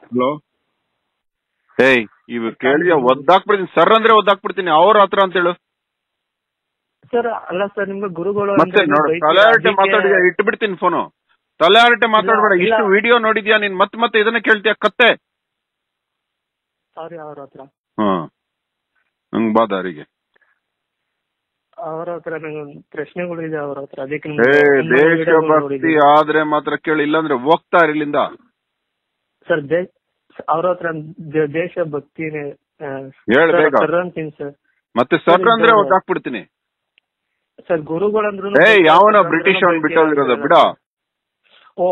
Hello ಏಯ್ ಇವ್ ಕೇಳಿಯ ಒದ್ದಾಕ್ಬಿಡ್ತೀನಿ sir ಅಂದ್ರೆ ಒದ್ದಾಕ್ಬಿಡ್ತೀನಿ ಅವ್ರ ಹತ್ರ ಅಂತ ಹೇಳು ಸರ್ ಅಲ್ಲ ಸರ್ ನಿಮ್ಗೆ ಗುರುಗಳು ಮತ್ತೆ ಅಂದ್ರೆ ನೋಡು ಬೈತೀರಾ, ತಲೆಹರಟೆ ಅದಕ್ಕೆ- ಮಾತಾಡಿ ಇಟ್ಬಿಡ್ತೀನಿ ಫೋನು ತಲೆಹರಟೆ ಮಾತಾಡ್ಬೇಡ ಇಲ್ಲ, ಇಷ್ಟು ಇಲ್ಲ. ವಿಡಿಯೋ ನೋಡಿದ್ಯಾ ನೀನ್ ಮತ್ತೆ ಮತ್ತೆ ಇದನ್ನ ಕೇಳ್ತೀಯ ಕತ್ತೆ ಸಾರಿ ಅವ್ರ ಹತ್ರ ಹ್ಮ್ ಹಂಗ್ ಬಾ ದಾರಿಗೆ ಅವ್ರ ಹತ್ರ ನಂಗೊಂದು ಪ್ರಶ್ನೆಗಳು ಇದೆ ಅವ್ರ ಹತ್ರ ಅದಕ್ಕೆ ಏ ದೇಶಭಕ್ತಿ ಆದ್ರೆ ಮಾತ್ರ ಕೇಳಿ ಇಲ್ಲಾಂದ್ರೆ ಹೋಗ್ತಾ ಇರ್ಲಿಂದ ಸರ್ ದೇ ಅವ್ರ ಹತ್ರ ದೇ- ದೇಶಭಕ್ತಿನೇ ಆ, ಹೇಳ್ ಸರ್, ಬೇಗ. ಸರ್ ಅಂತೀನಿ ಸರ್ ಮತ್ತೆ ಸರ್ ಸರಿ, ಅಂದ್ರೆ ಸರ್. ಒದ್ದಾಕ್ಬಿಡ್ತೀನಿ ಸರ್ ಗುರುಗಳಂದ್ರು ಏ ಯಾವನ ಬ್ರಿಟಿಷ್ ಅವ್ನ್ ಬಿಟ್ಟೋಗಿರೋದು ಬಿಡ ಓ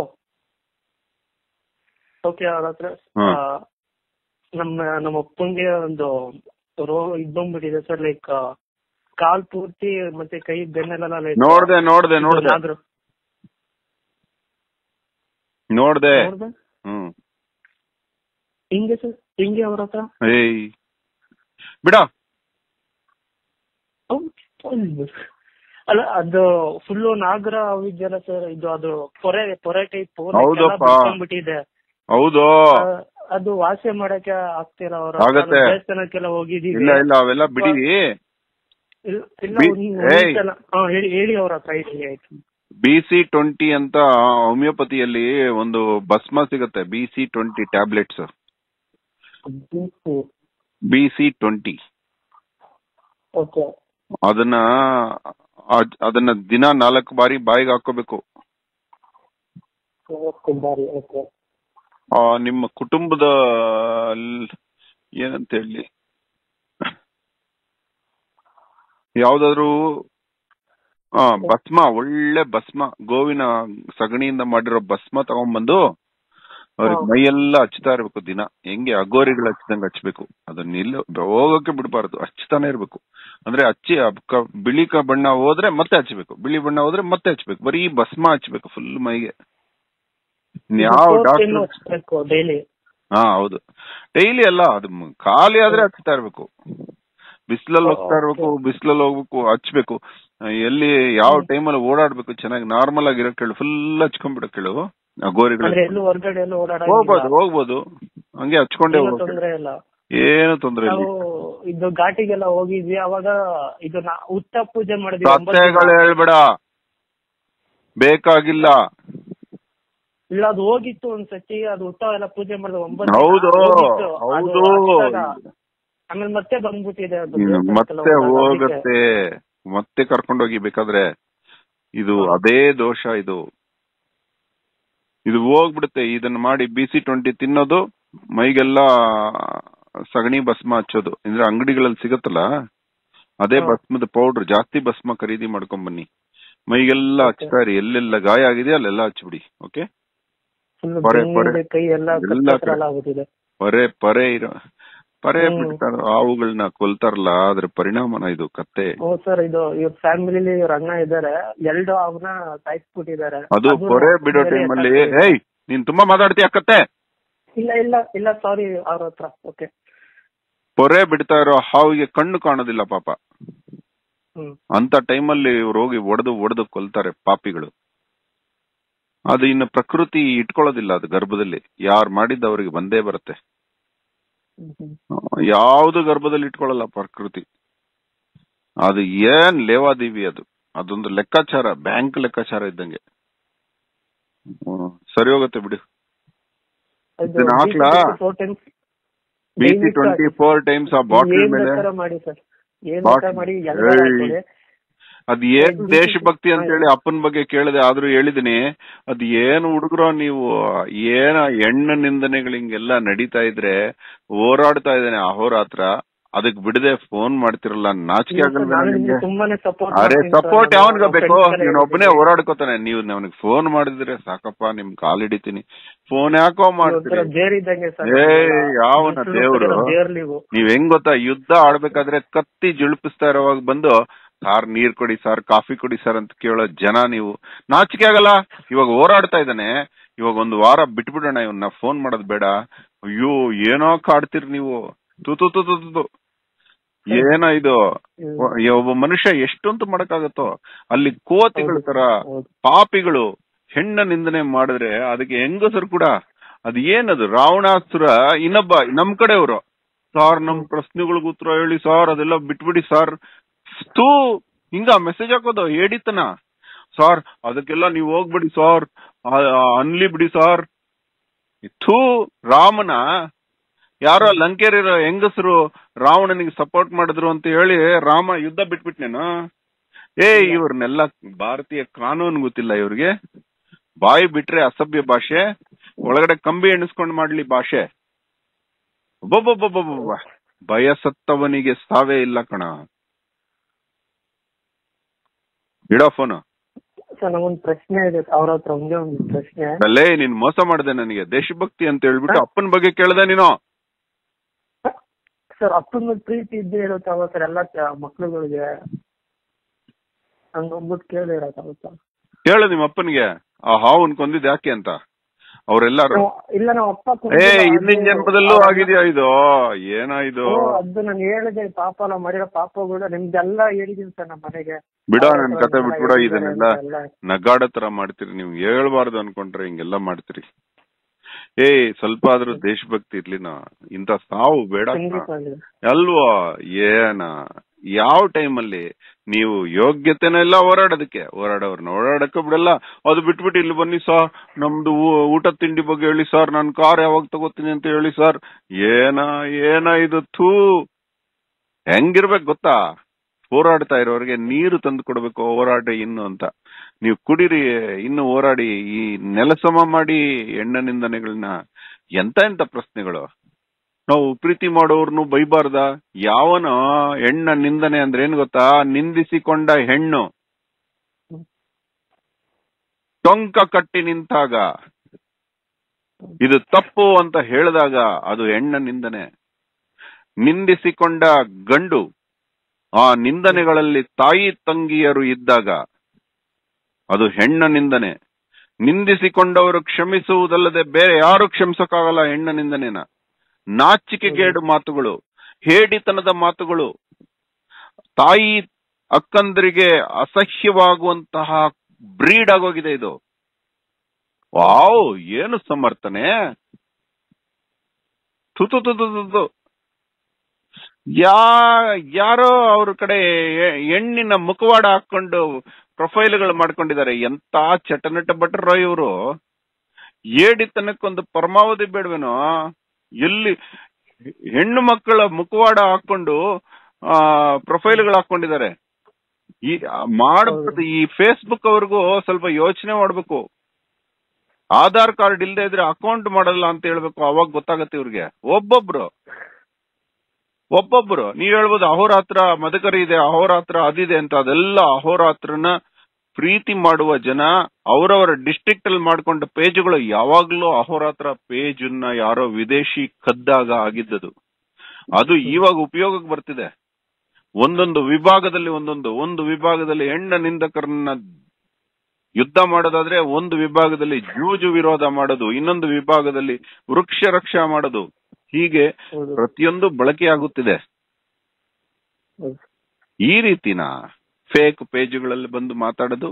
ಓಕೆ ಅವ್ರ ಹತ್ರ ಹ್ಮ್. ಆ, ನಮ್ಮ ನಮ್ಮ ಅಪ್ಪಂಗೆ ಒಂದು ರೋಗ ಇದ್ದೊಂದ್ಬಿಟ್ಟಿದೆ ಸರ್ ಲೈಕ್ ಕಾಲ್ ಪೂರ್ತಿ ಮತ್ತೆ ಕೈ ಬೆನ್ನೆಲ್ಲ ಲೈಕ್ ನೋಡ್ದೆ ನೋಡ್ದೆ ನೋಡ್ದೆ ನೋಡ್ದೆ ನೋಡ್ದೆ ಹ್ಮ್ ಹಿಂಗೆ ಸರ್ ಹಿಂಗೆ ಅವ್ರ ಹತ್ರ ಏಯ್ ಬಿಡ ಹೌದ್. ಅಲ್ಲ ಅದು ಫುಲ್ ನಾಗರ ಅವಿದ್ಯಲ್ಲ ಸರ್ ಇದು ಅದು ಪೊರೆ ಪೊರೆ ಟೈಪ್ ಹೌದಪ್ಪ. ಬಿಟ್ಟಿದೆ ಹೌದು ಅದು ವಾಸಿ ಮಾಡಕ್ಕೆ ಆಗ್ತಿಲ್ಲ ಅವ್ರ ಆಗತ್ತೆ. ದೇವಸ್ಥಾನಕ್ಕೆಲ್ಲ ಹೋಗಿದೀವಿ ಇಲ್ಲ ಇಲ್ಲ ಅವೆಲ್ಲ ಬಿಡಿ ಇಲ್ಲ ಇಲ್ಲ ಬಿ- ಒಂದ್- ಏಯ್. ಒಂದ್ ಸಲ ಹಾ, ಹೇಳಿ ಹೇಳಿ ಅವ್ರ ಹತ್ರ ಹೇಳಿ ಆಯ್ತು ಬಿ ಸಿ ಟ್ವೆಂಟಿ ಅಂತ ಹೋಮಿಯೋಪತಿಯಲ್ಲಿ ಒಂದು ಭಸ್ಮ ಸಿಗುತ್ತೆ B C twenty tablets B C twenty okay ಅದನ್ನ ಅದ್- ಅದನ್ನ ದಿನ ನಾಲ್ಕು ಬಾರಿ ಬಾಯಿಗೆ ಹಾಕೋಬೇಕು ಬಾರಿ ಓಕೆ ಆ, ನಿಮ್ಮ ಕುಟುಂಬದ ಲ್- ಏನಂತ ಹೇಳಿ ಯಾವ್ದಾದ್ರು ಆ ಭಸ್ಮ ಒಳ್ಳೆ ಭಸ್ಮ ಗೋವಿನ ಸಗಣಿಯಿಂದ ಮಾಡಿರೋ ಭಸ್ಮ ತಗೊಂಡ್ಬಂದು ಅವ್ರಿಗೆ ಹಾ. ಮೈಯೆಲ್ಲ ಹಚ್ತಾ ಇರ್ಬೇಕು ದಿನ ಹೆಂಗೆ ಅಗೋರಿಗಳು ಹಚ್ಚಿದಂಗ ಹಚ್ಬೇಕು ಅದನ್ನ ಇಲ್ಲ ಹೋಗಕ್ಕೆ ಬಿಡಬಾರ್ದು ಹಚ್ತಾನೆ ಇರ್ಬೇಕು ಅಂದ್ರೆ ಹಚ್ಚಿ ಅದ್ ಕ- ಬಿಳಿ ಕ ಬಣ್ಣ ಹೋದ್ರೆ ಮತ್ತೆ ಹಚ್ಬೇಕು ಬಿಳಿ ಬಣ್ಣ ಹೋದ್ರೆ ಮತ್ತೆ ಹಚ್ಬೇಕು ಬರೀ ಭಸ್ಮ ಹಚ್ಬೇಕು ಫುಲ್ ಮೈಗೆ ಯಾವ ಡಾಕ್ಟರ್ ಡೈಲಿ ಹಾ ಹೌದು ಡೈಲಿ ಅಲ್ಲ ಅದು ಮ್- ಖಾಲಿ ಆದ್ರೆ ಹಚ್ತಾ ಇರ್ಬೇಕು ಬಿಸಿಲಲ್ಲಿ ಹೋಗ್ತಾ ಇರ್ಬೇಕು ಬಿಸಿಲಲ್ಲಿ ಹೋಗ್ಬೇಕು ಹಚ್ಬೇಕು ಆ, ಎಲ್ಲಿ ಯಾವ ಟೈಮಲ್ಲಿ ಓಡಾಡ್ಬೇಕು ಚೆನ್ನಾಗಿ ನಾರ್ಮಲ್ ಆಗಿರೋ ಕೇಳು ಫುಲ್ ಹಚ್ಕೊಂಡ್ಬಿಡೋ ಕೇಳು ಆ ಗೋರಿಗಳು ಅಂದ್ರೆ ಎಲ್ಲೂ ಹೊರಗಡೆ ಎಲ್ಲೂ ಹೋಗ್ಬೋದು ಓಡಾಡ ಹೋಗ್ಬೋದು ಹಂಗೆ ಹಚ್ಕೊಂಡೇ ಹೋಗ್ಬೇಕು ತೊಂದ್ರೆ ಇಲ್ಲ ಏನು ತೊಂದ್ರೆ ನಾವು ಇಲ್ಲ ಇದು ಘಾಟಿಗೆಲ್ಲ ಹೋಗಿದ್ವಿ ಅವಾಗ ಇದು ನಾ ಉತ್ತ ಪೂಜೆ ಮಾಡಿದ್ವಿ ಒಂಬತ್ತು ಕಥೆಗಳು ದಿನ. ಹೇಳ್ಬೇಡ ಬೇಕಾಗಿಲ್ಲ ಇಲ್ಲ ಅದು ಹೋಗಿತ್ತು ಒಂದ್ಸತಿ ಅದು ಉತ್ತ ಎಲ್ಲ ಪೂಜೆ ಮಾಡಿದ ಒಂಬತ್ತು ದಿನ ಹೌದು ಹೋಗಿತ್ತು. ಅದು ಹೌದು ಹಚ್ಚಿದಾಗ ಆಮೇಲೆ ಮತ್ತೆ ಬಂದ್ಬಿಟ್ಟಿದೆ ಅದು ಹ್ಮ್, ದೇವಸ್ಥಾನಕ್ಕೆಲ್ಲ ಮತ್ತೆ ಹೋದಾಗ ಅದಕ್ಕೆ. ಹೋಗತ್ತೆ ಮತ್ತೆ ಕರ್ಕೊಂಡೋಗಿ ಬೇಕಾದ್ರೆ ಇದು ಅದೇ ದೋಷ ಇದು ಇದು ಹೋಗ್ಬಿಡುತ್ತೆ ಇದನ್ನ ಮಾಡಿ ಬಿ ಸಿ ಟ್ವೆಂಟಿ ತಿನ್ನೋದು ಮೈಗೆಲ್ಲ ಸಗಣಿ ಭಸ್ಮ ಹಚ್ಚೋದು ಅಂದ್ರೆ ಅಂಗಡಿಗಳಲ್ಲಿ ಸಿಗತ್ತಲ್ಲ ಅದೇ ಹಾ. ಭಸ್ಮದ ಪೌಡರ್ ಜಾಸ್ತಿ ಭಸ್ಮ ಖರೀದಿ ಮಾಡ್ಕೊಂಡ್ ಬನ್ನಿ ಮೈಗೆಲ್ಲ Okay. ಹಚ್ತಾ ಇರಿ ಎಲ್ಲೆಲ್ಲ ಗಾಯ ಆಗಿದೆ ಅಲ್ಲೆಲ್ಲ ಹಚ್ಬಿಡಿ ಓಕೆ ಫುಲ್ ಪೊರೆ, ಬೆನ್ನು ಪೊರೆ. ಕೈ ಎಲ್ಲ ಎಲ್ಲ ಕತ್ತತ್ರ ಎಲ್ಲ ಆಗುತ್ತಿದೆ ಪರೆ ಪರೆ ಇರೋ ಪರೆ ಹ್ಮ್. ಬಿಡ್ತಾರ ಹಾವುಗಳನ್ನ ಕೊಲ್ತಾರಲ್ಲ ಅದ್ರ ಪರಿಣಾಮನ ಇದು ಕತ್ತೆ ಓ ಸರ್ ಇದು ಇವ್ರ ಫ್ಯಾಮಿಲಿಲಿ ಇವ್ರ ಅಣ್ಣ ಇದಾರೆ ಎರಡು ಅವನ್ನ ಸಾಯಿಸ್ಬಿಟ್ಟಿದ್ದಾರೆ ಅದು ಅದು ಪೊರೆ ಬಿಡೋ ಬೇರೆ ಟೈಮಲ್ಲಿ ಯಾಕಂದ್ರೆ- ಏಯ್ ನೀನ್ ತುಂಬಾ ಮಾತಾಡ್ತೀಯ ಕತ್ತೆ ಇಲ್ಲ ಇಲ್ಲ ಇಲ್ಲ ಸಾರಿ ಅವ್ರ ಹತ್ರ ಓಕೆ ಪೊರೆ ಬಿಡ್ತಾ ಇರೋ ಹಾವಿಗೆ ಕಣ್ಣು ಕಾಣೋದಿಲ್ಲ ಪಾಪ ಹ್ಮ್ ಅಂತ ಟೈಮಲ್ಲಿ ಇವ್ರು ಹೋಗಿ ಒಡೆದು ಒಡೆದು ಕೊಲ್ತಾರೆ ಪಾಪಿಗಳು ಅದು ಇನ್ನು ಪ್ರಕೃತಿ ಇಟ್ಕೊಳ್ಳೋದಿಲ್ಲ ಅದು ಗರ್ಭದಲ್ಲಿ ಯಾರು ಮಾಡಿದ್ದು ಅವ್ರಿಗೆ ಬಂದೇ ಬರುತ್ತೆ ಹ್ಮ್, ಹ್ಮ್. ಯಾವ್ದು ಗರ್ಭದಲ್ಲಿ ಇಟ್ಕೊಳ್ಳಲ್ಲ ಪ್ರಕೃತಿ ಅದು ಏನ್ ಲೇವಾದೇವಿ ಅದು ಅದೊಂದು ಲೆಕ್ಕಾಚಾರ ಬ್ಯಾಂಕ್ ಲೆಕ್ಕಾಚಾರ ಇದ್ದಂಗೆ ಹ್ಮ್, ಸರಿ ಹೋಗುತ್ತೆ ಬಿಡು ಇದು ಇದನ್ನ ಹಾಕ್ಲಾ? four times ಬಿ ಸಿ ದಯವಿಟ್ಟು ಟ್ವೆಂಟಿ ಫೋರ್ ಟೈಮ್ಸ್ ಆ ಬಾಟಲ್ ಏನ್ ಮೇಲೆ ಬೇಕಾದ್ರೂ ಮಾಡಿ ಸರ್ ಏನ್ ಬಾಟ್- ಬೇಕಾದ್ರೂ ಮಾಡಿ ಎಲ್ಲ ಏಯ್. ಹಾಕೊಳ್ಳಿ. ಅದ್ ಏನ್ BC ದೇಶಭಕ್ತಿ ಅಂತ ಹೇಳಿ ಅಪ್ಪನ ಬಗ್ಗೆ ಕೇಳಿದೆ ಆದ್ರೂ ಹೇಳಿದೀನಿ ಅದ್ ಏನು ಹುಡುಗರು ನೀವು ಏನ ಹೆಣ್ಣು ನಿಂದನೆಗಳು ಹಿಂಗೆಲ್ಲ ನಡೀತಾ ಇದ್ರೆ ಹೋರಾಡ್ತಾ ಇದ್ದಾನೆ ಅಹೋರಾತ್ರ ಅದಕ್ ಬಿಡದೆ ಫೋನ್ ಮಾಡ್ತಿರಲ್ಲ ನಾಚಿಕೆ ಇಲ್ಲ ಸರ್, ಆಗಲ್ವಾ ನಾನು ನಿಮ್ಗೆ ನಿಮ್ಗೆ ತುಂಬಾನೇ ಸಪೋರ್ಟ್ ಅರೆ ಸಪೋರ್ಟ್ ಯಾವನ್ಗ ಬೇಕು ನೀನ್ ಒಬ್ಬನೇ ಹೋರಾಡ್ಕೋತಾನೆ ನೀವು ನನಗೆ ಫೋನ್ ಮಾಡಿದ್ರೆ ಸಾಕಪ್ಪ ನಿಮ್ ಕಾಲ್ ಹಿಡಿತೀನಿ ಫೋನ್ ಯಾಕೋ ಮಾಡ್ತೀರಿ ದೇರಿದ್ದಂಗೆ ಸರ್ ಏ, ಯಾವನ ದೇವ್ರು? ದೇವ್ರು ನೀವು ನೀವ್ ಹೆಂಗ್ ಗೊತ್ತಾ ಯುದ್ಧ ಆಡ್ಬೇಕಾದ್ರೆ ಕತ್ತಿ ಜುಳುಪಿಸ್ತಾ ಇರೋವಾಗ ಬಂದು ಸಾರ್ ನೀರ್ ಕೊಡಿ ಸರ್ ಕಾಫಿ ಕೊಡಿ ಸರ್ ಅಂತ ಕೇಳೋ ಜನ ನೀವು ನಾಚಿಕೆ ಆಗಲ್ಲ ಇವಾಗ ಹೋರಾಡ್ತಾ ಇದ್ದಾನೆ ಇವಾಗ ಒಂದು ವಾರ ಬಿಟ್ಬಿಡೋಣ ಇವನ್ನ ಫೋನ್ ಮಾಡೋದ್ ಬೇಡ ಅಯ್ಯೋ ಏನೋ ಕಾಡ್ತೀರಿ ನೀವು ತು ತು ತು ತು ತು ತು. ಏನೋ ಇದು ಒ- ಒಬ್ಬ ಮನುಷ್ಯ ಎಷ್ಟೊಂದು ಮಾಡಕ್ಕಾಗತ್ತೋ ಅಲ್ಲಿ ಕೋತಿಗಳ ತರ ಹೌದು. ಪಾಪಿಗಳು ಹೆಣ್ಣ ನಿಂದನೆ ಮಾಡಿದ್ರೆ ಅದಕ್ಕೆ ಹೆಂಗಸರು ಕೂಡ ಅದ್ ಏನದು ರಾವಣಾಸುರ ಇನ್ನೊಬ್ಬ ನಮ್ ಕಡೆಯವರು ಸಾರ್ ನಮ್ ಪ್ರಶ್ನೆಗಳಿಗೆ ಉತ್ತರ ಹೇಳಿ ಸಾರ್ ಅದೆಲ್ಲ ಬಿಟ್ಬಿಡಿ ಸಾರ್ ತೂ ಹಿಂಗ ಮೆಸೇಜ್ ಹಾಕೋದು ಹೇಳಿತನ ಸಾರ್ ಅದಕ್ಕೆಲ್ಲ ನೀವ್ ಹೋಗ್ಬಿಡಿ ಸಾರ್ ಅನ್ಲಿ ಬಿಡಿ ಸಾರ್ ಥೂ ರಾಮನ ಯಾರೋ ಲಂಕೇರಿರೋ ಹೆಂಗಸರು ರಾವಣನಿಗೆ ಸಪೋರ್ಟ್ ಮಾಡಿದ್ರು ಅಂತ ಹೇಳಿ ರಾಮ ಯುದ್ಧ ಬಿಟ್ಬಿಟ್ನೇನು ಏ ಇವ್ರನ್ನೆಲ್ಲ ಭಾರತೀಯ ಕಾನೂನು ಗೊತ್ತಿಲ್ಲ ಇವ್ರಿಗೆ ಬಾಯಿ ಬಿಟ್ರೆ ಅಸಭ್ಯ ಭಾಷೆ ಒಳಗಡೆ ಕಂಬಿ ಎಣಿಸ್ಕೊಂಡ್ ಮಾಡ್ಲಿ ಭಾಷೆ ಒಬ್ಬೊಬ್ಬೊಬ್ಬೊಬ್ಬೊಬ್ಬ ಭಯ ಸತ್ತವನಿಗೆ ಸಾವೇ ಇಲ್ಲ ಕಣ ಇಡೋ ಫೋನು ಸರ್ ನಂಗೊಂದು ಪ್ರಶ್ನೆ ಇದೆ ಅವ್ರ ಹತ್ರ ಒಂದೇ ಒಂದು ಪ್ರಶ್ನೆ ಅಲ್ಲೇ ನೀನ್ ಮೋಸ ಮಾಡ್ದೆ ನನಗೆ ದೇಶಭಕ್ತಿ ಅಂತ ಹೇಳ್ಬಿಟ್ಟು ಅಪ್ಪನ ಬಗ್ಗೆ ಕೇಳ್ದೆ ನೀನು ಸರ್ ಅಪ್ಪನ ಪ್ರೀತಿ ಇದ್ದೇ ಇರುತ್ತಲ್ವ ಸರ್ ಎಲ್ಲ ಮಕ್ಳುಗಳಿಗೆ ಹಂಗಂದ್ಬಿಟ್ಟು ಕೇಳಿ ಇರತ್ತಾಗುತ್ತಾ ಹೇಳು ನಿಮ್ಮ ಅಪ್ಪನಿಗೆ ಆ ಹಾವನ್ ಕೊಂದಿದ್ ಯಾಕೆ ಅಂತ ಅವ್ರೆಲ್ಲಾರು ಇಲ್ಲ ನಮ್ಮ ಅಪ್ಪ ಏ ಕೊಂದಿಲ್ಲ, ಹಿಂದಿನ ಅದು- ಜನ್ಮದಲ್ಲೂ ಆಗಿದ್ಯಾ ಇದು ಏನೋ ಇದು ಓ, ಅದು ನಾನು ಹೇಳಿದೆ ಪಾಪ ನಾವು ಮಾಡಿರೋ ಪಾಪಗಳು ನಿಮ್ದೆಲ್ಲ ಹೇಳಿದೀನಿ ಸರ್ ನಮ್ಮ ಮನೆಗೆ ಬಿಡೋ ಅವ್ರ ನನ್ ಹತ್ರ ಕತೆ ಎಲ್ಲ ಬಿಟ್ಬಿಡ ಹೇಳಿದ್ದಾರೆ ಇದನ್ನೆಲ್ಲ ಎಲ್ಲ. ನಗಾಡೋ ತರ ಮಾಡ್ತೀರಿ ನೀವು ಹೇಳ್ಬಾರ್ದು ಅನ್ಕೊಂಡ್ರೆ ಹಿಂಗೆಲ್ಲ ಮಾಡ್ತೀರಿ ಏ ಸ್ವಲ್ಪ ಆದ್ರೂ ದೇಶಭಕ್ತಿ ಇರ್ಲಿನ ಇಂತ ಸಾವು ಬೇಡ ಕಣ. ಖಂಡಿತವಾಗ್ಲೂ. ಅಲ್ವಾ ಏನ ಯಾವ ಟೈಮಲ್ಲಿ ನೀವು ಯೋಗ್ಯತೆನೆಲ್ಲ ಹೋರಾಡೋದಕ್ಕೆ ಹೋರಾಡೋರ್ನ ಓಡಾಡಕ್ಕೆ ಬಿಡಲ್ಲ ಅದು ಬಿಟ್ಬಿಟ್ಟು ಇಲ್ಲಿ ಬನ್ನಿ ಸರ್ ನಮ್ದು ಊ- ಊಟ ತಿಂಡಿ ಬಗ್ಗೆ ಹೇಳಿ ಸರ್ ನನ್ ಕಾರ್ ಯಾವಾಗ ತಗೋತೀನಿ ಅಂತ ಹೇಳಿ ಸರ್ ಏನ ಏನ ಇದು ಥೂ ಹೆಂಗಿರ್ಬೇಕು ಗೊತ್ತಾ ಹೋರಾಡ್ತಾ ಇರೋರಿಗೆ ನೀರು ತಂದು ಕೊಡ್ಬೇಕು ಹೋರಾಟ ಇನ್ನು ಅಂತ ನೀವು ಕುಡೀರಿ ಇನ್ನು ಹೋರಾಡಿ ಈ ನೆಲಸಮ ಮಾಡಿ ಹೆಣ್ಣ ನಿಂದನೆಗಳನ್ನ ಎಂತ ಎಂತ ಪ್ರಶ್ನೆಗಳು ನಾವು ಪ್ರೀತಿ ಮಾಡೋರ್ನು ಬೈಬಾರ್ದ ಯಾವನ ಹೆಣ್ಣ ನಿಂದನೆ ಅಂದ್ರೆ ಏನ್ ಗೊತ್ತಾ ನಿಂದಿಸಿಕೊಂಡ ಹೆಣ್ಣು ಟೊಂಕ ಕಟ್ಟಿ ನಿಂತಾಗ ಇದು ತಪ್ಪು ಅಂತ ಹೇಳಿದಾಗ ಅದು ಹೆಣ್ಣ ನಿಂದನೆ ನಿಂದಿಸಿಕೊಂಡ ಗಂಡು ಆ ನಿಂದನೆಗಳಲ್ಲಿ ತಾಯಿ ತಂಗಿಯರು ಇದ್ದಾಗ ಅದು ಹೆಣ್ಣ ನಿಂದನೆ ನಿಂದಿಸಿಕೊಂಡವರು ಕ್ಷಮಿಸುವುದಲ್ಲದೆ ಬೇರೆ ಯಾರು ಕ್ಷಮಿಸಕ್ಕಾಗಲ್ಲ ಹೆಣ್ಣ ನಿಂದನೆನ ನಾಚಿಕೆಗೇಡು ಮಾತುಗಳು ಹೇಡಿತನದ ಮಾತುಗಳು ತಾಯಿ ಅಕ್ಕಂದರಿಗೆ ಅಸಹ್ಯವಾಗುವಂತಹ ಬ್ರೀಡ್ ಆಗೋಗಿದೆ ಇದು ವಾವ್ ಏನು ಸಮರ್ಥನೆ ತುತು ತುತು ತುತು ಯಾ ಯಾರೋ ಅವ್ರ ಕಡೆ ಎ- ಹೆಣ್ಣಿನ ಮುಖವಾಡ ಹಾಕೊಂಡು ಪ್ರೊಫೈಲ್ಗಳು ಮಾಡ್ಕೊಂಡಿದ್ದಾರೆ ಎಂತ ಚಟನಟ ಭಟ್ರೋ ಇವರು ಏಡಿತನಕ್ಕೊಂದು ಪರಮಾವಧಿ ಬೇಡವೇನೋ ಎಲ್ಲಿ ಹೆಣ್ಣು ಮಕ್ಕಳ ಮುಖವಾಡ ಹಾಕೊಂಡು ಆ ಪ್ರೊಫೈಲ್ಗಳು ಹಾಕೊಂಡಿದ್ದಾರೆ ಈ ಮಾಡಬಹುದು ಈ ಫೇಸ್ಬುಕ್ ಅವ್ರಿಗೂ ಸ್ವಲ್ಪ ಯೋಚನೆ ಮಾಡ್ಬೇಕು ಆಧಾರ್ ಕಾರ್ಡ್ ಇಲ್ದೇ ಇದ್ರೆ ಅಕೌಂಟ್ ಮಾಡಲ್ಲ ಅಂತ ಹೇಳ್ಬೇಕು ಅವಾಗ ಗೊತ್ತಾಗತ್ತೆ ಇವ್ರಿಗೆ ಒಬ್ಬೊಬ್ರು ಒಬ್ಬೊಬ್ರು ನೀವ್ ಹೇಳ್ಬೋದು ಅಹೋರಾತ್ರ ಮದಕರಿ ಇದೆ ಅಹೋರಾತ್ರ ಅದಿದೆ ಅಂತ ಅದೆಲ್ಲ ಅಹೋರಾತ್ರನ ಪ್ರೀತಿ ಮಾಡುವ ಜನ ಅವರವರ ಡಿಸ್ಟ್ರಿಕ್ಟ್ ಅಲ್ಲಿ ಮಾಡ್ಕೊಂಡ ಪೇಜ್ಗಳು ಯಾವಾಗ್ಲೂ ಅಹೋರಾತ್ರ ಪೇಜ್ ನ ಯಾರೋ ವಿದೇಶಿ ಕದ್ದಾಗ ಆಗಿದ್ದದು ಅದು ಇವಾಗ ಉಪಯೋಗಕ್ಕೆ ಬರ್ತಿದೆ ಒಂದೊಂದು ವಿಭಾಗದಲ್ಲಿ ಒಂದೊಂದು ಒಂದು ವಿಭಾಗದಲ್ಲಿ ಹೆಣ್ಣ ನಿಂದಕರನ್ನ ಯುದ್ಧ ಮಾಡೋದಾದ್ರೆ ಒಂದು ವಿಭಾಗದಲ್ಲಿ ಜೂಜು ವಿರೋಧ ಮಾಡೋದು ಇನ್ನೊಂದು ವಿಭಾಗದಲ್ಲಿ ವೃಕ್ಷ ರಕ್ಷಾ ಮಾಡೋದು ಹೀಗೆ ಹೌದು ಪ್ರತಿಯೊಂದು ಬಳಕೆಯಾಗುತ್ತಿದೆ ಹೌದು. ಈ ರೀತಿನ ಫೇಕ್ ಪೇಜ್ಗಳಲ್ಲಿ ಬಂದು ಮಾತಾಡೋದು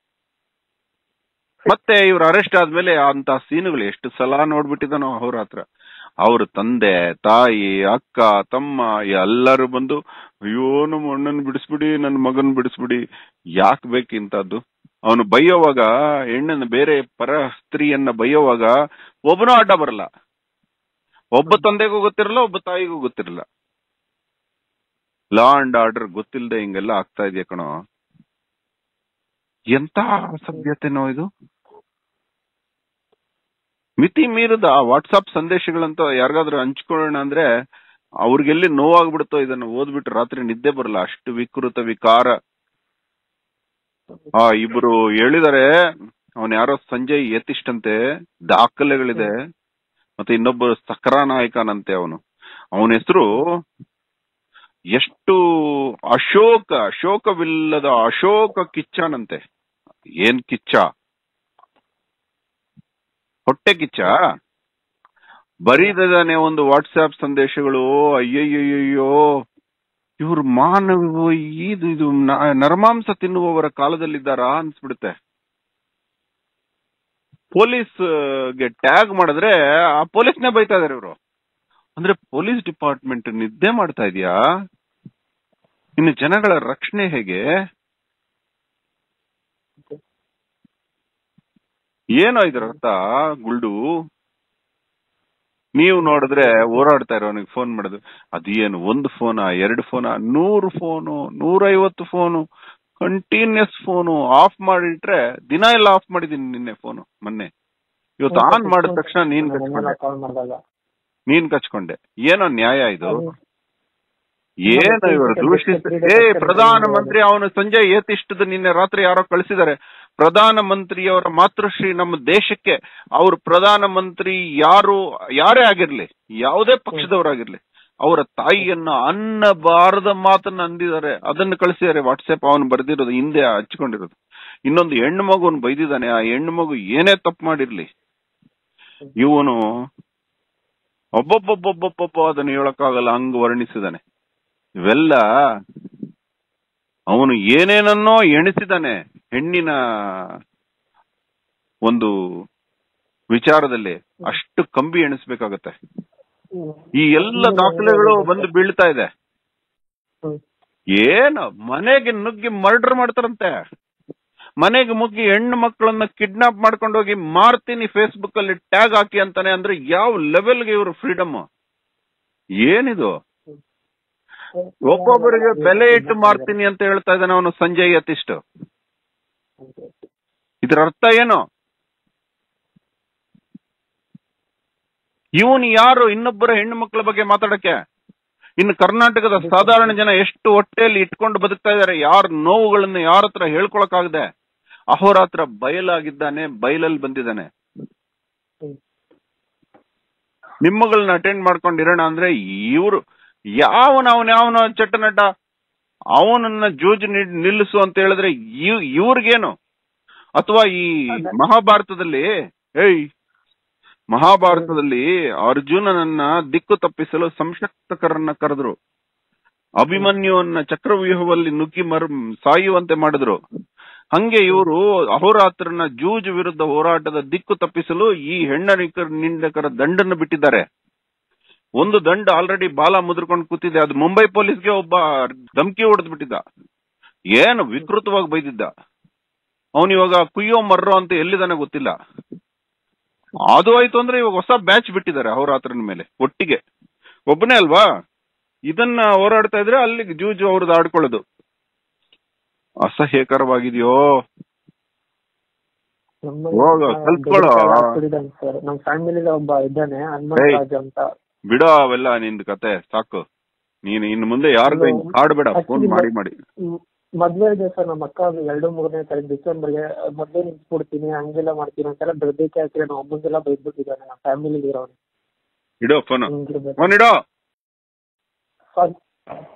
ಮತ್ತೆ ಇವ್ರ ಅರೆಸ್ಟ್ ಆದ್ಮೇಲೆ ಅಂತ ಸೀನುಗಳು ಎಷ್ಟು ಸಲ ನೋಡ್ಬಿಟ್ಟಿದಾನೋ ಅವ್ರ ಹತ್ರ ಅವ್ರ ತಂದೆ ತಾಯಿ ಅಕ್ಕ ತಮ್ಮ ಎಲ್ಲರೂ ಬಂದು ಅಯ್ಯೋ ನಮ್ಮ ಅಣ್ಣನ್ ಬಿಡಿಸ್ಬಿಡಿ ನನ್ನ ಮಗನ್ ಬಿಡಿಸ್ಬಿಡಿ ಯಾಕೆ ಬೇಕಿಂತದ್ದು ಅವನು ಬೈಯೋವಾಗ ಹೆಣ್ಣನ್ನ ಬೇರೆ ಪರ ಸ್ತ್ರೀಯನ್ನ ಬೈಯೋವಾಗ ಒಬ್ಬನೂ ಅಡ್ಡ ಬರಲ್ಲ ಒಬ್ಬ ತಂದೆಗೂ ಗೊತ್ತಿರಲ್ಲ ಒಬ್ಬ ತಾಯಿಗೂ ಗೊತ್ತಿರಲ್ಲ ಲಾ ಅಂಡ್ ಆರ್ಡರ್ ಗೊತ್ತಿಲ್ಲದೆ ಹಿಂಗೆಲ್ಲ ಆಗ್ತಾ ಇದೆಯಾ ಕಣೋ ಎಂತ ಅಸಭ್ಯತೆನೋ ಇದು ಮಿತಿ ಮೀರದ ವಾಟ್ಸಾಪ್ ಸಂದೇಶಗಳಂತ ಯಾರಿಗಾದ್ರೂ ಹಂಚ್ಕೊಳ್ಳೋಣ ಅಂದ್ರೆ ಅವ್ರಿಗೆಲ್ಲಿ ನೋವಾಗ್ಬಿಡುತ್ತೋ ಇದನ್ನ ಓದ್ಬಿಟ್ಟು ರಾತ್ರಿ ನಿದ್ದೆ ಬರಲ್ಲ ಅಷ್ಟು ವಿಕೃತ ವಿಕಾರ ಆ ಇಬ್ರು ಹೇಳಿದಾರೆ ಅವನ್ ಯಾರೋ ಸಂಜಯ್ ಯತಿಷ್ಠಂತೆ ದಾಖಲೆಗಳಿದೆ ಮತ್ತೆ ಇನ್ನೊಬ್ಬರು ಸಕ್ರಾ ನಾಯಕನಂತೆ ಅವನು ಅವನ ಹೆಸರು ಎಷ್ಟು ಅಶೋಕ ಶೋಕವಿಲ್ಲದ ಅಶೋಕ ಕಿಚ್ಚನಂತೆ ಏನ್ ಕಿಚ್ಚ ಹೊಟ್ಟೆ ಕಿಚ್ಚ ಬರೀದಾನೆ ಒಂದು ವಾಟ್ಸ್ಆಪ್ ಸಂದೇಶಗಳು ಅಯ್ಯಯ್ಯಯ್ಯೋ ಇವ್ರು ಮಾನವ ಇದು ಇದು ನ- ನರಮಾಂಸ ತಿನ್ನುವವರ ಕಾಲದಲ್ಲಿದ್ದಾರಾ ಅನ್ಸ್ಬಿಡುತ್ತೆ ಪೊಲೀಸ್ ಗೆ ಟ್ಯಾಗ್ ಮಾಡಿದ್ರೆ ಆ ಪೊಲೀಸ್ನೇ ಬೈತಾ ಇದಾರೆ ಇವರು ಅಂದ್ರೆ ಪೊಲೀಸ್ ಡಿಪಾರ್ಟ್ಮೆಂಟ್ ನಿದ್ದೆ ಮಾಡ್ತಾ ಇದೆಯಾ ಇನ್ನು ಜನಗಳ ರಕ್ಷಣೆ ಹೇಗೆ ಏನೋ ಇದ್ರ ಅರ್ಥ ಗುಲ್ಡು ನೀವು ನೋಡಿದ್ರೆ ಓಡಾಡ್ತಾ ಇರೋನಿಗೆ ಫೋನ್ ಮಾಡೋದು ಅದೇನು ಒಂದು ಫೋನಾ ಎರಡು ಫೋನಾ ನೂರು ಫೋನು ನೂರೈವತ್ತು ಫೋನು ಕಂಟಿನ್ಯೂಸ್ ಫೋನು ಆಫ್ ಮಾಡಿಟ್ರೆ ದಿನ ಎಲ್ಲ ಆಫ್ ಮಾಡಿದೀನಿ ನಿನ್ನೆ ಫೋನು ಮೊನ್ನೆ ಇವತ್ತು ಆನ್ ಮಾಡಿದ ತಕ್ಷಣ ನೀನ್ ಕಚ್ಕೊಂಡೆ ಕಾಲ್ ಮಾಡಿದಾಗ ನೀನ್ ಕಚ್ಕೊಂಡೆ ಏನೋ ನ್ಯಾಯ ಇದು ಅದು- ಏನು ಇವರು ದೂಷಿಸ ಏ ಪ್ರಧಾನ ಮಂತ್ರಿ ಅವನು ಸಂಜೆ ಏತಿಷ್ಟದ ನಿನ್ನೆ ರಾತ್ರಿ ಯಾರೋ ಕಳಿಸಿದ್ದಾರೆ ಪ್ರಧಾನ ಮಂತ್ರಿಯವರ ಮಾತೃಶ್ರೀ ನಮ್ಮ ದೇಶಕ್ಕೆ ಅವ್ರ ಪ್ರಧಾನ ಮಂತ್ರಿ ಯಾರು ಯಾರೇ ಆಗಿರ್ಲಿ ಯಾವುದೇ ಪಕ್ಷದವರಾಗಿರ್ಲಿ ಅವರ ತಾಯಿಯನ್ನ ಅನ್ನಬಾರದ ಮಾತನ್ನ ಅಂದಿದ್ದಾರೆ ಅದನ್ನ ಕಳಿಸಿದ್ದಾರೆ ವಾಟ್ಸ್ಆಪ್ ಅವನು ಬರ್ದಿರೋದು ಹಿಂದೆ ಹಚ್ಕೊಂಡಿರೋದು ಇನ್ನೊಂದು ಹೆಣ್ಣು ಮಗುನ್ ಬೈದಿದ್ದಾನೆ ಆ ಹೆಣ್ಣು ಮಗು ಏನೇ ತಪ್ಪು ಮಾಡಿರ್ಲಿ ಇವನು ಒಬ್ಬೊಬ್ಬೊಬ್ಬೊಬ್ಬೊಬ್ಬ ಅದನ್ನು ಹೇಳಕ್ಕಾಗಲ್ಲ ಹಂಗ್ ವರ್ಣಿಸಿದಾನೆ ಇವೆಲ್ಲ ಅವನು ಏನೇನನ್ನೋ ಎಣಿಸಿದಾನೆ ಹೆಣ್ಣಿನ ಒಂದು ವಿಚಾರದಲ್ಲಿ ಅಷ್ಟು ಕಂಬಿ ಎಣಿಸ್ಬೇಕಾಗತ್ತೆ ಹ್ಮ್. ಈ ಎಲ್ಲ ದಾಖಲೆಗಳು ಬಂದು ಬೀಳ್ತಾ ಇದೆ ಹ್ಮ್. ಏನು ಮನೆಗೆ ನುಗ್ಗಿ ಮರ್ಡರ್ ಮಾಡ್ತಾರಂತೆ ಮನೆಗೆ ಮುಗ್ಗಿ ಹೆಣ್ಣು ಮಕ್ಕಳನ್ನ ಕಿಡ್ನಾಪ್ ಮಾಡ್ಕೊಂಡು ಹೋಗಿ ಮಾರ್ತೀನಿ ಫೇಸ್ಬುಕ್ ಅಲ್ಲಿ ಟ್ಯಾಗ್ ಹಾಕಿ ಅಂತಾನೆ ಅಂದ್ರೆ ಯಾವ ಲೆವೆಲ್ಗೆ ಇವರು ಫ್ರೀಡಮ್ ಏನಿದು ಒಬ್ಬೊಬ್ಬರಿಗೆ ಬೆಲೆ ಇಟ್ಟು ಮಾರ್ತೀನಿ ಅಂತ ಹೇಳ್ತಾ ಇದ್ದಾನೆ ಅವನು ಸಂಜಯ್ ಯತಿಷ್ಟ್ ಇದರ ಅರ್ಥ ಏನು ಇವನು ಯಾರು ಇನ್ನೊಬ್ಬರ ಹೆಣ್ಣು ಮಕ್ಕಳ ಬಗ್ಗೆ ಮಾತಾಡಕ್ಕೆ ಇನ್ನು ಕರ್ನಾಟಕದ ಸಾಧಾರಣ ಜನ ಎಷ್ಟು ಹೊಟ್ಟೆಯಲ್ಲಿ ಇಟ್ಕೊಂಡು ಬದುಕ್ತಾ ಇದ್ದಾರೆ ಯಾರ ನೋವುಗಳನ್ನು ಯಾರ ಹತ್ರ ಹೇಳ್ಕೊಳಕ್ಕಾಗದೆ ಅಹೋರಾತ್ರ ಬಯಲಾಗಿದ್ದಾನೆ ಬಯಲಲ್ಲಿ ಬಂದಿದ್ದಾನೆ ಹ್ಮ್. ನಿಮ್ಮಗಳನ್ನ ಅಟೆಂಡ್ ಮಾಡ್ಕೊಂಡಿರೋಣ ಅಂದ್ರೆ ಇವ್ರು ಯಾವನ ಅವನ ಯಾವನ ಚಟ್ಟನಟ ಅವನನ್ನ ಜೂಜು ನಿಡ್- ನಿಲ್ಲಿಸು ಅಂತ ಹೇಳಿದ್ರೆ ಇವ್- ಇವ್ರಿಗೇನು ಅಥವಾ ಈ ಮಹಾಭಾರತದಲ್ಲಿ ಏಯ್ ಮಹಾಭಾರತದಲ್ಲಿ ಅರ್ಜುನನನ್ನ ದಿಕ್ಕು ತಪ್ಪಿಸಲು ಸಂಶಕ್ತಕರನ್ನ ಕರೆದ್ರು ಅಭಿಮನ್ಯುವನ್ನ ಚಕ್ರವ್ಯೂಹದಲ್ಲಿ ನುಗ್ಗಿ ಮರ್ ಸಾಯುವಂತೆ ಮಾಡಿದ್ರು ಹಂಗೆ ಇವರು ಅಹೋರಾತ್ರನ ಜೂಜು ವಿರುದ್ಧ ಹೋರಾಟದ ದಿಕ್ಕು ತಪ್ಪಿಸಲು ಈ ಹೆಣ್ಣನಿಕರ ನಿಂದಕರ ದಂಡನ್ನು ಬಿಟ್ಟಿದ್ದಾರೆ ಒಂದು ದಂಡ ಆಲ್ರೆಡಿ ಬಾಲ ಮುದ್ರಕೊಂಡು ಕೂತಿದೆ ಅದು ಮುಂಬೈ ಪೊಲೀಸ್ಗೆ ಒಬ್ಬ ಧಮ್ಕಿ ಹೊಡೆದು ಬಿಟ್ಟಿದ್ದ ಏನು ವಿಕೃತವಾಗಿ ಬೈದಿದ್ದ ಅವನು ಇವಾಗ ಕುಯ್ಯೋ ಮರ್ರೋ ಅಂತ ಎಲ್ಲಿದಾನೆ ಗೊತ್ತಿಲ್ಲ ಅದು ಆಯ್ತು ಅಂದ್ರೆ ಇವಾಗ ಹೊಸ ಬ್ಯಾಚ್ ಬಿಟ್ಟಿದ್ದಾರೆ ಅಹೋರಾತ್ರನ ಮೇಲೆ ಒಟ್ಟಿಗೆ ಒಬ್ಬನೇ ಅಲ್ವಾ ಇದನ್ನ ಹೋರಾಡ್ತಾ ಇದ್ರೆ ಅಲ್ಲಿಗೆ ಜೂಜು ಅವ್ರದ್ದು ಆಡ್ಕೊಳ್ಳೋದು ಅಸಹ್ಯಕರವಾಗಿದೆಯೋ ನಮ್ಮ ಹೋಗು, ಕಲ್ತ್ಕೊಳ್ಳೋ. ಸರ್ ನಮ್ಮ ಫ್ಯಾಮಿಲಿಲಿ ಒಬ್ಬ ಇದ್ದಾನೆ ಹನುಮಂತರಾಜ್ ಅಂತ ಬಿಡೋ ಅವೆಲ್ಲ ನಿಂದ್ ಕತೆ ಸಾಕು ನೀನು ಇನ್ನು ಮುಂದೆ ಯಾರಿಗೂ ಹಿಂಗ್ ಆಡ್ಬೇಡ ಫೋನ್ ಮಾಡಿ ಮಾಡಿ ಮ್- ಮದ್ವೆ ಇದೆ ಸರ್ ನಮ್ಮ ಅಕ್ಕ ಎರಡು ಮೂರನೇ ತಾರೀಕು ಡಿಸೆಂಬರ್ಗೆ ಮದ್ವೆ ನಿಂತ್ಬಿಡ್ತೀನಿ ಹಂಗೆಲ್ಲ ಮಾಡ್ತೀನಿ ಅಂತೆಲ್ಲ ಬೆಳಗ್ಗೆ ಹಾಕಿ ನಮ್ಮ ಅಮ್ಮಂಗೆಲ್ಲ ಬೈದ್ಬಿಟ್ಟಿದ್ದಾನೆ ನಮ್ಮ ಫ್ಯಾಮಿಲಿ ಇರೋನು ಇಡೋ ಫೋನ್ ಹಿಂಗಿರ್ಬೇಕು ಫೋನ್ ಇಡೋ ಸರ್